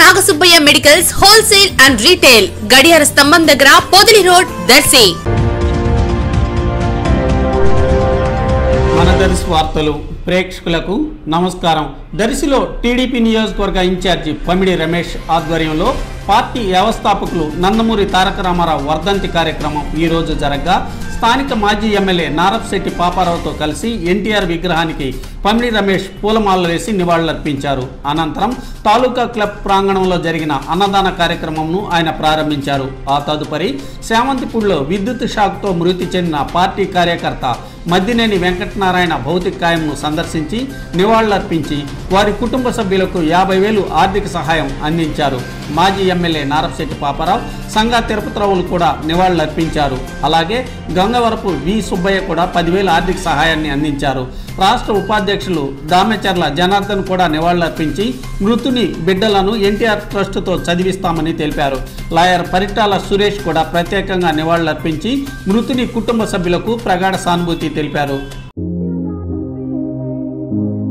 నాగసుబ్బయ్య medicals wholesale and retail గడియార స్తంభం దగ్గర పొదిలి రోడ్ దర్శి మన దర్శి వార్తలు ప్రేక్షకులకు నమస్కారం దర్శిలో టీడీపీ నియోజకవర్గ ఇన్ఛార్జి పమిడి రమేష్ ఆధ్వర్యంలో పార్టీ వ్యవస్థాపకులు నందమూరి తారక రామారావు వర్ధంతి కార్యక్రమం ఈ రోజు జరగగా స్థానిక మాజీ ఎమ్మెల్యే నారప్శెట్టి పాపారావుతో కలిసి ఎన్టీఆర్ విగ్రహానికి పమిడి రమేష్ పూలమాలలు వేసి నివాళులర్పించారు అనంతరం తాలూకా క్లబ్ ప్రాంగణంలో జరిగిన అన్నదాన కార్యక్రమంను ఆయన ప్రారంభించారు ఆ తదుపరి శామంతిపూడిలో విద్యుత్ షాక్తో మృతి చెందిన పార్టీ కార్యకర్త మద్దినేని వెంకటనారాయణ భౌతిక కాయంను సందర్శించి నివాళులర్పించి వారి కుటుంబ సభ్యులకు యాభై వేలు ఆర్థిక సహాయం అందించారు మాజీ ఎమ్మెల్యే నారపశెట్టి పాపారావు సంఘ తిరుపతిరావులు కూడా నివాళులర్పించారు అలాగే గంగవరపు వి సుబ్బయ్య కూడా పదివేల ఆర్థిక సహాయాన్ని అందించారు రాష్ట్ర ఉపాధ్యక్షులు దామెచర్ల జనార్దన్ కూడా నివాళులర్పించి మృతుని బిడ్డలను ఎన్టీఆర్ ట్రస్టుతో చదివిస్తామని తెలిపారు లాయర్ పరిటాల సురేష్ కూడా ప్రత్యేకంగా నివాళులర్పించి మృతుని కుటుంబ సభ్యులకు ప్రగాఢ సానుభూతి తెలిపారు